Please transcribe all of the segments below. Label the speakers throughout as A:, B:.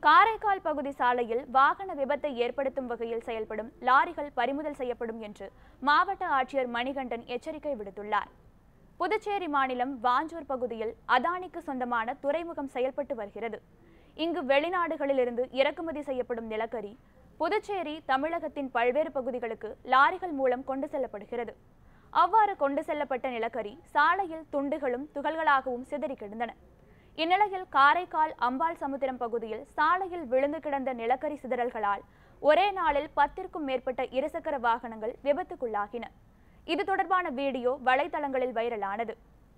A: காரைக்கால் பகுதி சாலையில் வாகன விபத்தை ஏற்படுத்தும் வகையில் செயல்படும் லாரிகள் பறிமுதல் செய்யப்படும் என்று மாவட்ட ஆட்சியர் மணிகண்டன் எச்சரிக்கை விடுத்துள்ளார் புதுச்சேரி மாநிலம் வாஞ்சூர் பகுதியில் அதானிக்கு சொந்தமான துறைமுகம் செயல்பட்டு வருகிறது இங்கு வெளிநாடுகளிலிருந்து இறக்குமதி செய்யப்படும் நிலக்கரி புதுச்சேரி தமிழகத்தின் பல்வேறு பகுதிகளுக்கு லாரிகள் மூலம் கொண்டு செல்லப்படுகிறது அவ்வாறு கொண்டு செல்லப்பட்ட நிலக்கரி சாலையில் துண்டுகளும் துகள்களாகவும் சிதறி கிடந்தன இந்நிலையில் காரைக்கால் அம்பாள் சமுத்திரம் பகுதியில் சாலையில் விழுந்து கிடந்த நிலக்கரி சிதறல்களால் ஒரே நாளில் பத்திற்கும் மேற்பட்ட இருசக்கர வாகனங்கள் விபத்துக்குள்ளாகின இது தொடர்பான வீடியோ வலைதளங்களில் வைரலானது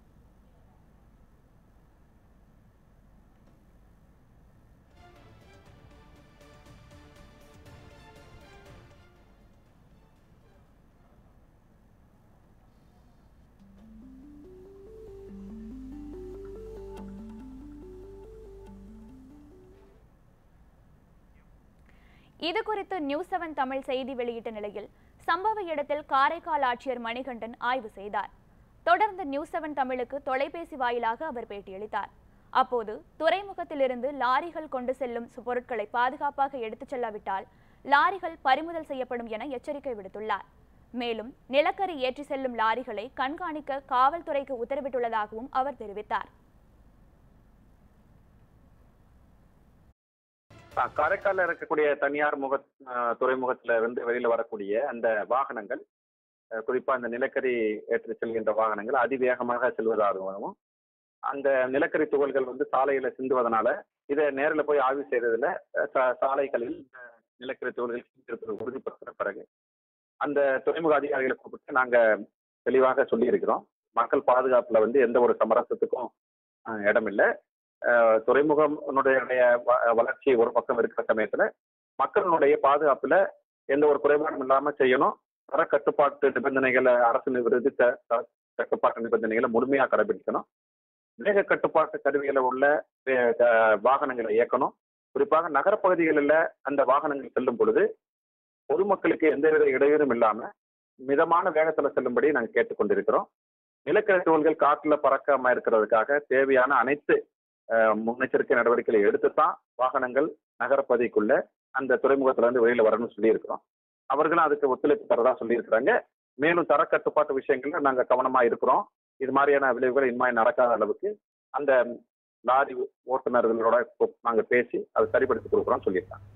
A: இது குறித்து நியூஸ் செவன் தமிழ் செய்தி வெளியிட்ட நிலையில் சம்பவ இடத்தில் காரைக்கால் ஆட்சியர் மணிகண்டன் ஆய்வு செய்தார் தொடர்ந்து நியூஸ் செவன் தமிழுக்கு தொலைபேசி வாயிலாக அவர் பேட்டியளித்தார் அப்போது துறைமுகத்திலிருந்து லாரிகள் கொண்டு செல்லும் சு- பொருட்களை பாதுகாப்பாக எடுத்துச் செல்லாவிட்டால் லாரிகள் பறிமுதல் செய்யப்படும் என எச்சரிக்கை விடுத்துள்ளார் மேலும் நிலக்கரி ஏற்றி செல்லும் லாரிகளை கண்காணிக்க காவல்துறைக்கு உத்தரவிட்டுள்ளதாகவும் அவர் தெரிவித்தார்
B: அஹ் காரைக்கால்ல இருக்கக்கூடிய தனியார் முக அஹ் துறைமுகத்துல இருந்து வெளியில வரக்கூடிய அந்த வாகனங்கள் அஹ் குறிப்பா அந்த நிலக்கரி ஏற்றி செல்கின்ற வாகனங்கள் அதிவேகமாக செல்வதாகவும் அந்த நிலக்கரி துகள்கள் வந்து சாலையில சிந்துவதனால இதை நேரில் போய் ஆய்வு செய்ததுல அஹ் சா- சாலைகளில் அஹ் நிலக்கரி துகள்கள் சிந்திருப்பது உறுதிப்படுத்தின பிறகு அந்த துறைமுக அதிகாரிகளை கூப்பிட்டு நாங்க தெளிவாக சொல்லியிருக்கிறோம் மக்கள் பாதுகாப்புல வந்து எந்த ஒரு சமரசத்துக்கும் அஹ் இடம் இல்லை அஹ் துறைமுகனுடைய வ- வளர்ச்சி ஒரு பக்கம் இருக்கிற சமயத்துல மக்களுடைய பாதுகாப்புல எந்த ஒரு குறைபாடும் இல்லாம செய்யணும் தர கட்டுப்பாட்டு நிபந்தனைகளை அரசு விருதித்த தர கட்டுப்பாட்டு நிபந்தனைகளை முழுமையா கடைபிடிக்கணும் வேக கட்டுப்பாட்டு கருவிகளை உள்ள வே- க- வாகனங்களை இயக்கணும் குறிப்பாக நகரப்பகுதிகளில் அந்த வாகனங்கள் செல்லும் பொழுது பொதுமக்களுக்கு எந்தவித இடையூறும் இல்லாம மிதமான வேகத்துல செல்லும்படி நாங்கள் கேட்டுக்கொண்டிருக்கிறோம் நிலக்கரி தூள்கள் காற்றுல பறக்காம இருக்கிறதுக்காக தேவையான அனைத்து அஹ், முன்னெச்சரிக்கை நடவடிக்கைகளை எடுத்துத்தான் வாகனங்கள் நகரப்பகுதிக்குள்ள அந்த துறைமுகத்துல இருந்து வெளியில வரணும்னு சொல்லியிருக்கிறோம் அவர்களும் அதுக்கு ஒத்துழைப்பு தரதா சொல்லியிருக்கிறாங்க மேலும் தர கட்டுப்பாட்டு விஷயங்கள்ல நாங்க கவனமா இருக்கிறோம் இது மாதிரியான விளைவுகள் இனிமே நடக்காத அளவுக்கு அந்த லாரி ஓட்டுநர்களோட நாங்க பேசி அதை சரிப்படுத்தி கொடுக்குறோம் சொல்லியிருக்காங்க